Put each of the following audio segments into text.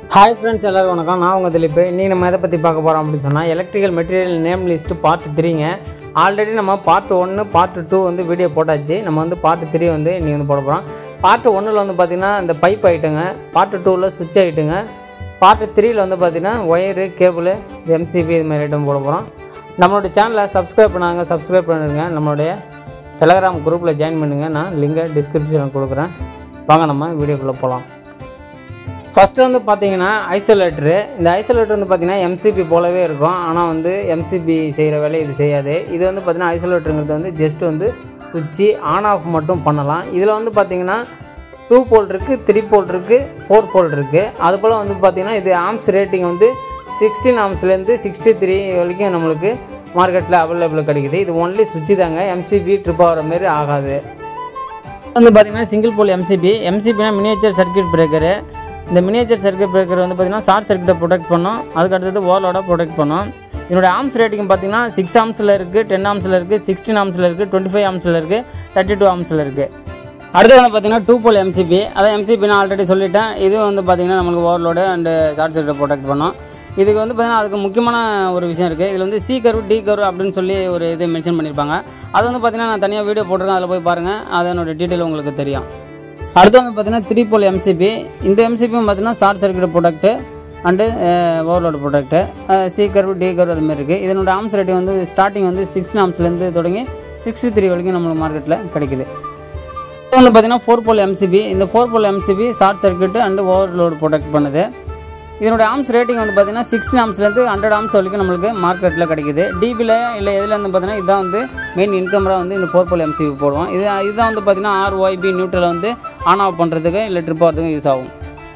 hi friends எல்லாரும் வணக்கம் நான் உங்கள் திலீப் இன்னைக்கு நம்ம எதை பற்றி பார்க்க போகிறோம் அப்படின்னு சொன்னால் electrical material name list part த்ரீங்க ஆல்ரெடி நம்ம பார்ட் ஒன்று பார்ட் டூ வந்து வீடியோ போட்டாச்சு நம்ம வந்து பார்ட் த்ரீ வந்து இன்றைக்கி வந்து போட போகிறோம் பார்ட் ஒன்றில் வந்து பார்த்திங்கன்னா இந்த பைப் ஐட்டுங்க பார்ட் டூவில் சுவிட்ச் ஐட்டுங்க பார்ட் த்ரீயில் வந்து பார்த்திங்கன்னா ஒயரு கேபிள் எம்சிபி இது மாதிரி ஐட்டம் போட போகிறோம் நம்மளுடைய சேனலை சப்ஸ்கிரைப் பண்ணாங்க சப்ஸ்கிரைப் பண்ணிடுங்க நம்மளுடைய டெலகிராம் குரூப்பில் ஜாயின் பண்ணுங்கள் நான் லிங்கை டிஸ்கிரிப்ஷனில் கொடுக்குறேன் வாங்க நம்ம வீடியோக்குள்ளே போகலாம் ஃபஸ்ட்டு வந்து பார்த்தீங்கன்னா ஐசோலேட்டரு இந்த ஐசோலேட்டர் வந்து பார்த்தீங்கன்னா எம்சிபி போலவே இருக்கும் ஆனால் வந்து எம்சிபி செய்கிற வேலையை இது செய்யாது இது வந்து பார்த்தீங்கன்னா ஐசோலேட்டருங்கிறது வந்து ஜஸ்ட் வந்து சுவிட்சு ஆன் ஆஃப் மட்டும் பண்ணலாம் இதில் வந்து பார்த்தீங்கன்னா டூ போல் இருக்குது த்ரீ போல் இருக்குது ஃபோர் போல் இருக்குது அது போல் வந்து பார்த்தீங்கன்னா இது ஆம்ஸ் ரேட்டிங் வந்து சிக்ஸ்டீன் ஆம்ஸ்லேருந்து சிக்ஸ்டி த்ரீ வரைக்கும் நம்மளுக்கு மார்க்கெட்டில் அவைலபிள் கிடைக்குது இது ஒன்லி சுவிட்சு தாங்க எம்சிபி ட்ரிப் ஆகிற மாதிரி ஆகாது வந்து பார்த்தீங்கன்னா சிங்கிள் போல் எம்சிபி எம்சிபினா மினியேச்சர் சர்க்யூட் பிரேக்கரு இந்த மினியேச்சர் சர்க்யூட் பிரேக்கர் வந்து பார்த்தீங்கன்னா ஷார்ட் சர்க்யூட்டை ப்ரொடெக்ட் பண்ணும் அதுக்கு அடுத்தது ஓவர்லோட ப்ரொடெக்ட் பண்ணும் இதோட ஆம்ஸ் ரேட்டிங் பார்த்தீங்கன்னா சிக்ஸ் ஆம்ஸில் இருக்குது டென் ஆம்ஸில் இருக்குது சிக்ஸ்டீன் ஆம்ஸில் இருக்குது டுவெண்ட்டி ஃபைவ் ஆம்ஸில் இருக்குது தேர்ட்டி டூ ஆம்ஸில் இருக்குது அடுத்து வந்து பார்த்தீங்கன்னா டூ போல் எம்சிபி அதான் எம்சிபி நான் ஆல்ரெடி சொல்லிட்டேன் இது வந்து பார்த்தீங்கன்னா நம்மளுக்கு ஓவர்லோடு அண்ட் ஷார்ட் சர்க்யூட்டை ப்ரொடெக்ட் பண்ணும் இதுக்கு வந்து பார்த்தீங்கன்னா அதுக்கு முக்கியமான ஒரு விஷயம் இருக்குது இதில் வந்து சி கர்வ் டி கர்வ் அப்படின்னு சொல்லி ஒரு இது மென்ஷன் பண்ணியிருப்பாங்க அது வந்து பார்த்தீங்கன்னா நான் தனியாக வீடியோ போட்டிருக்கேன் அதில் போய் பாருங்கள் அதனோட டீட்டெயில் உங்களுக்கு தெரியும் அடுத்து வந்து பார்த்தீங்கன்னா த்ரீ போல் எம்சிபி இந்த எம்சிபியும் பார்த்தீங்கன்னா short circuit product and overload product C curve D curve அது மாதிரி இருக்குது இதனோட ஆம்ஸ் ரேட்டிங் வந்து ஸ்டார்டிங் வந்து சிக்ஸ்டின் ஆம்ஸ்லேருந்து தொடங்கி சிக்ஸ்டி த்ரீ வரைக்கும் நம்மளுக்கு மார்க்கெட்டில் கிடைக்குது இது வந்து பார்த்தீங்கன்னா ஃபோர் போல் எம்சிபி இந்த four pole MCB short circuit and overload protect பண்ணுது இதனோட ஆம்ஸ் ரேட்டிங் வந்து பார்த்தீங்கன்னா சிக்ஸ்டின் ஆம்ஸ்லேருந்து ஹண்ட்ரட் ஆம்ஸ் வரைக்கும் நம்மளுக்கு மார்க்கெட்டில் கிடைக்குது டிபியில் இல்லை எதில் வந்து பார்த்தீங்கன்னா இதுதான் வந்து மெயின் இன்கமராக வந்து இந்த ஃபோர் போல் எம்சிபி போடுவோம் இது இதுதான் வந்து பார்த்தீங்கன்னா ஆர்ஒய்பி நியூட்ரலை வந்து ஆன் ஆஃப் பண்ணுறதுக்கு இல்லை ட்ரிப் ஆகிறதுக்கு யூஸ் ஆகும்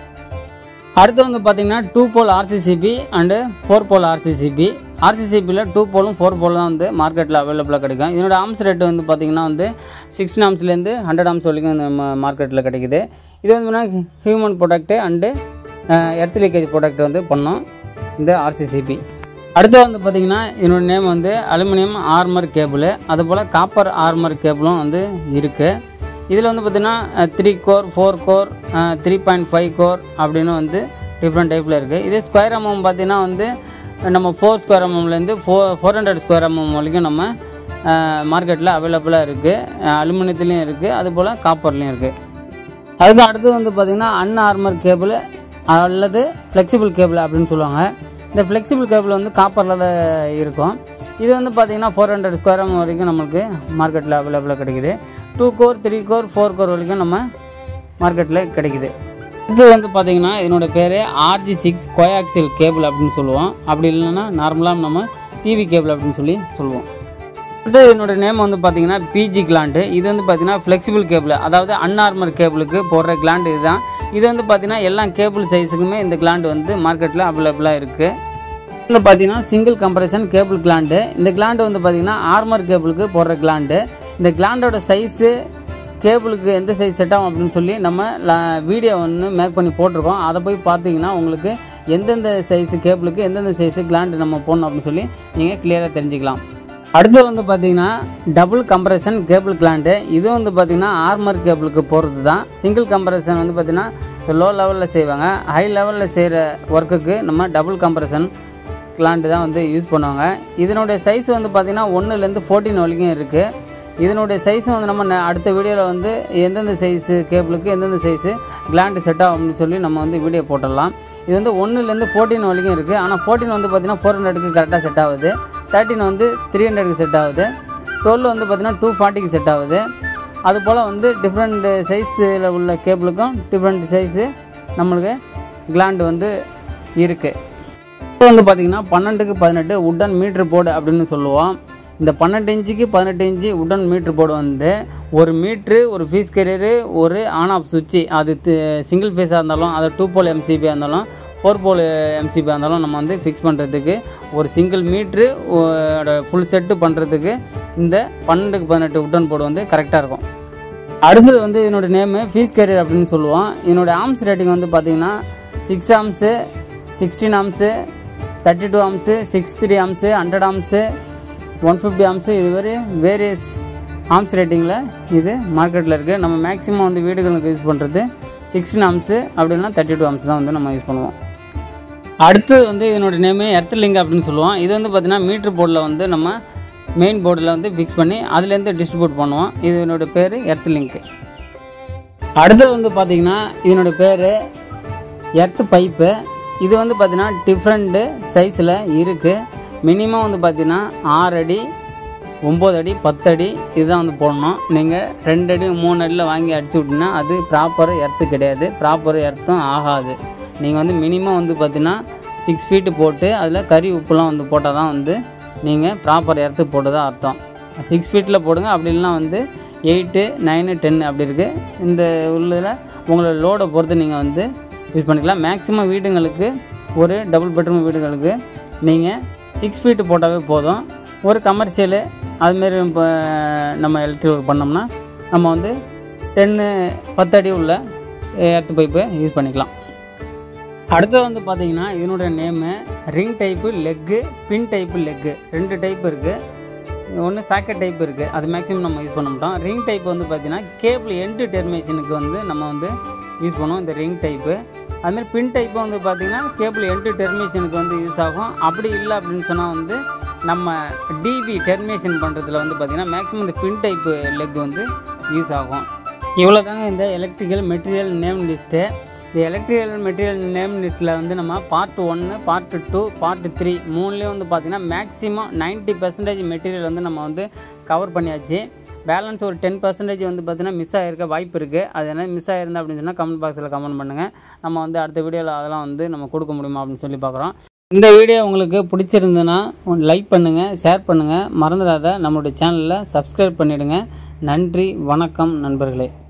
அடுத்து வந்து பார்த்தீங்கன்னா two pole RCCB and four pole RCCB ஆர்சிசிபியில் டூ போலும் ஃபோர் போலும் தான் வந்து மார்க்கெட்டில் அவைலபிளாக கிடைக்கும் இதனோட ஆம்ஸ் ரேட்டு வந்து பார்த்தீங்கன்னா வந்து சிக்ஸ்டின் ஆம்ஸ்லேருந்து ஹண்ட்ரட் ஆம்ஸ் வரைக்கும் நம்ம மார்க்கெட்டில் கிடைக்குது இது வந்து human product and earth leakage product வந்து பண்ணோம் இந்த ஆர்சிசிபி அடுத்து வந்து பார்த்தீங்கன்னா என்னோட நேம் வந்து அலுமினியம் ஆர்மர் கேபிள் அதுபோல் காப்பர் ஆர்மர் கேபிளும் வந்து இருக்குது இதில் வந்து பார்த்திங்கன்னா three core four core three point five core அப்படின்னு வந்து டிஃப்ரெண்ட் டைப்பில் இருக்குது இதே ஸ்கொயர் எம்எம் பார்த்திங்கன்னா வந்து நம்ம ஃபோர் ஸ்கொயர் எம்எம்லேருந்து four four hundred square mm வரைக்கும் நம்ம மார்க்கெட்டில் அவைலபிளாக இருக்குது அலுமினியத்துலேயும் இருக்குது அதுபோல் காப்பர்லேயும் இருக்குது அதுக்கு அடுத்து வந்து பார்த்திங்கன்னா அன் ஆர்மர் கேபிள் அல்லது ஃப்ளெக்சிபிள் கேபிள் அப்படின்னு சொல்லுவாங்க இந்த ஃப்ளெக்சிபிள் கேபிள் வந்து காப்பரில் தான் இருக்கும் இது வந்து பார்த்திங்கன்னா ஃபோர் ஹண்ட்ரட் ஸ்கொயர் எம் வரைக்கும் நம்மளுக்கு மார்க்கெட்டில் அவைலபிளாக கிடைக்குது two core three core four core வரைக்கும் நம்ம மார்க்கெட்டில் கிடைக்குது இது வந்து பார்த்திங்கன்னா இதனோட பேர் ஆர்ஜி சிக்ஸ் கோயாக்சில் கேபிள் அப்படின்னு சொல்லுவோம் அப்படி இல்லைன்னா நார்மலாக நம்ம டிவி கேபிள் அப்படின்னு சொல்லி சொல்லுவோம் இது என்னோட நேம் வந்து பார்த்தீங்கன்னா பிஜி கிளாண்டு இது வந்து பார்த்தீங்கன்னா ஃப்ளெக்சிபிள் கேபிள் அதாவது அன்ஆர்மர் கேபிளுக்கு போடுற கிளாண்டு இதுதான் இது வந்து பார்த்தீங்கன்னா எல்லா கேபிள் சைஸுக்குமே இந்த கிளாண்டு வந்து மார்க்கெட்டில் அவைலபிளாக இருக்குது வந்து பார்த்தீங்கன்னா சிங்கிள் கம்ப்ரஷன் கேபிள் கிளாண்டு இந்த கிளாண்டு வந்து பார்த்தீங்கன்னா ஆர்மர் கேபிளுக்கு போடுற கிளாண்டு இந்த கிளாண்டோட சைஸு கேபிளுக்கு எந்த சைஸ் செட் ஆகும் அப்படின்னு சொல்லி நம்ம வீடியோ ஒன்று மேக் பண்ணி போட்டிருக்கோம் அதை போய் பார்த்தீங்கன்னா உங்களுக்கு எந்தெந்த சைஸு கேபிளுக்கு எந்தெந்த சைஸு கிளாண்டு நம்ம போடணும் அப்படின்னு சொல்லி நீங்கள் கிளியராக தெரிஞ்சுக்கலாம் அடுத்து வந்து பார்த்தீங்கன்னா டபுள் கம்ப்ரஷன் கேபிள் கிளாண்டு இது வந்து பார்த்தீங்கன்னா ஆர்மர் கேபிளுக்கு போகிறது தான் சிங்கிள் கம்ப்ரஷன் வந்து பார்த்தீங்கன்னா லோ லெவலில் செய்வாங்க ஹை லெவலில் செய்கிற ஒர்க்குக்கு நம்ம டபுள் கம்ப்ரஷன் கிளாண்டு தான் வந்து யூஸ் பண்ணுவாங்க இதனுடைய சைஸ் வந்து பார்த்திங்கன்னா ஒன்றுலேருந்து ஃபோர்டீன் வரைக்கும் இருக்குது இதனுடைய சைஸும் வந்து நம்ம ந- அடுத்த வீடியோவில் வந்து எந்தெந்த சைஸு கேபிளுக்கு எந்தெந்த சைஸு கிளாண்டு செட் ஆகும்னு சொல்லி நம்ம வந்து வீடியோ போட்டுடலாம் இது வந்து ஒன்றுலேருந்து ஃபோர்டீன் வரைக்கும் இருக்குது ஆனால் ஃபோர்டீன் வந்து பார்த்திங்கன்னா ஃபோர் ஹண்ட்ரடுக்கு கரெக்டாக செட் ஆகுது தேர்ட்டின் வந்து த்ரீ ஹண்ட்ரடுக்கு செட் ஆகுது டுவெல் வந்து பார்த்திங்கன்னா டூ ஃபார்ட்டிக்கு செட் ஆகுது அதுபோல் வந்து டிஃப்ரெண்ட் சைஸில் உள்ள கேபிளுக்கும் டிஃப்ரெண்ட் சைஸு நம்மளுக்கு கிளாண்டு வந்து இருக்குது இப்போ வந்து பார்த்தீங்கன்னா பன்னெண்டுக்கு பதினெட்டு உட்டன் மீட்ரு போர்டு அப்படின்னு சொல்லுவோம் இந்த பன்னெண்டு இன்ச்சுக்கு பதினெட்டு இன்ச்சு உட்டன் மீட்ரு போர்டு வந்து ஒரு மீட்ரு ஒரு ஃபீஸ் கேரியரு ஒரு ஆன் ஆஃப் சுவிட்சு அது சிங்கிள் ஃபேஸாக இருந்தாலும் அது டூ போல் எம்சிபியாக இருந்தாலும் ஃபோர் போல் எம்சிபியாக இருந்தாலும் நம்ம வந்து ஃபிக்ஸ் பண்ணுறதுக்கு ஒரு சிங்கிள் மீட்ரு ஃபுல் செட்டு பண்ணுறதுக்கு இந்த பன்னெண்டுக்கு பதினெட்டு உட்டன் போர்டு வந்து கரெக்டாக இருக்கும் அடுத்தது வந்து என்னோட நேமு ஃபீஸ் கேரியர் அப்படின்னு சொல்லுவோம் என்னோட ஆம்ஸ் ரேட்டிங் வந்து பார்த்தீங்கன்னா six amps sixteen amps thirty two amps six three amps hundred amps one fifty amps இது மாதிரி வேரியஸ் ஆம்ஸ் ரேட்டிங்கில் இது மார்க்கெட்டில் இருக்குது நம்ம மேக்ஸிமம் வந்து வீடுகளுக்கு யூஸ் பண்ணுறது சிக்ஸ்டீன் ஆம்ஸு அப்படின்னா தேர்ட்டி டூ ஆம்ஸ் தான் வந்து நம்ம யூஸ் பண்ணுவோம் அடுத்து வந்து இதனோட நேமு எர்த்லிங்க் அப்படின்னு சொல்லுவோம் இது வந்து பார்த்தீங்கன்னா மீட்டர் போர்டில் வந்து நம்ம மெயின் போர்டில் வந்து ஃபிக்ஸ் பண்ணி அதுலேருந்து டிஸ்ட்ரிபியூட் பண்ணுவோம் இதனோட பேர் எர்த்லிங்க்கு அடுத்தது வந்து பார்த்தீங்கன்னா இதனோட பேர் எர்த் பைப்பு இது வந்து பார்த்தீங்கன்னா டிஃப்ரெண்ட்டு சைஸில் இருக்குது மினிமம் வந்து பார்த்தீங்கன்னா ஆறு அடி ஒம்பது அடி பத்து அடி இதுதான் வந்து போடணும் நீங்கள் ரெண்டு அடி மூணு அடியில் வாங்கி அடிச்சு விட்டிங்கன்னா அது ப்ராப்பர் எர்த்து கிடையாது ப்ராப்பர் எர்த்தும் ஆகாது நீங்கள் வந்து மினிமம் வந்து பார்த்தீங்கன்னா சிக்ஸ் ஃபீட்டு போட்டு அதில் கறி உப்புலாம் வந்து போட்டால் தான் வந்து நீங்கள் ப்ராப்பர் எர்த்து போட்டதா அர்த்தம் சிக்ஸ் ஃபீட்டில் போடுங்க அப்படி இல்லைனா வந்து எயிட்டு நைனு டென் அப்படி இருக்குது இந்த உள்ளதில் உங்களோட லோடை பொறுத்து நீங்கள் வந்து யூஸ் பண்ணிக்கலாம் மேக்ஸிமம் வீடுங்களுக்கு ஒரு டபுள் பெட்ரூம் வீடுகளுக்கு நீங்கள் சிக்ஸ் ஃபீட்டு போட்டாவே போதும் ஒரு கமர்ஷியலு அதுமாரி இப்போ நம்ம எலக்ட்ரிக் பண்ணோம்னா நம்ம வந்து டென்னு பத்து அடி உள்ள எர்த்து பைப்பு யூஸ் பண்ணிக்கலாம் அடுத்தது வந்து பார்த்தீங்கன்னா இதனுடைய name ring type leg pin type leg ரெண்டு டைப் இருக்குது ஒன்று சாக்கெட் டைப் இருக்குது அது மேக்ஸிமம் நம்ம யூஸ் பண்ண மாட்டோம் ரிங் டைப் வந்து பார்த்தீங்கன்னா கேபிள் எண்டு டெர்மினேஷனுக்கு வந்து நம்ம வந்து யூஸ் பண்ணுவோம் இந்த ரிங் டைப்பு அதுமாதிரி பின் டைப்பு வந்து பார்த்தீங்கன்னா கேபிள் எண்டு டெர்மினேஷனுக்கு வந்து யூஸ் ஆகும் அப்படி இல்லை அப்படின்னு சொன்னால் வந்து நம்ம டிபி டெர்மினேஷன் பண்ணுறதுல வந்து பார்த்தீங்கன்னா மேக்ஸிமம் இந்த பின் டைப்பு லெக் வந்து யூஸ் ஆகும் இவ்வளோ தாங்க இந்த எலக்ட்ரிக்கல் மெட்டீரியல் நேம் லிஸ்ட்டு இந்த எலக்ட்ரிக்கல் மெட்டீரியல் நேம் லிஸ்ட்டில் வந்து நம்ம பார்ட் ஒன்று பார்ட் டூ பார்ட் த்ரீ மூணுலேயும் வந்து பார்த்திங்கன்னா மேக்ஸிமம் நைன்ட்டி பர்சன்டேஜ் மெட்டீரியல் வந்து நம்ம வந்து கவர் பண்ணியாச்சு பேலன்ஸ் ஒரு டென் பர்சன்டேஜ் வந்து பார்த்தீங்கன்னா மிஸ் ஆகிருக்க வாய்ப்பு இருக்குது அது என்ன மிஸ் ஆகிருந்தா அப்படின்னு சொன்னால் கமெண்ட் பாக்ஸில் கமெண்ட் பண்ணுங்கள் நம்ம வந்து அடுத்த வீடியோவில் அதெல்லாம் வந்து நம்ம கொடுக்க முடியுமா அப்படின்னு சொல்லி பார்க்குறோம் இந்த வீடியோ உங்களுக்கு பிடிச்சிருந்ததுன்னா லைக் பண்ணுங்கள் ஷேர் பண்ணுங்கள் மறந்துடாத நம்மளுடைய சேனலில் சப்ஸ்கிரைப் பண்ணிவிடுங்க நன்றி வணக்கம் நண்பர்களே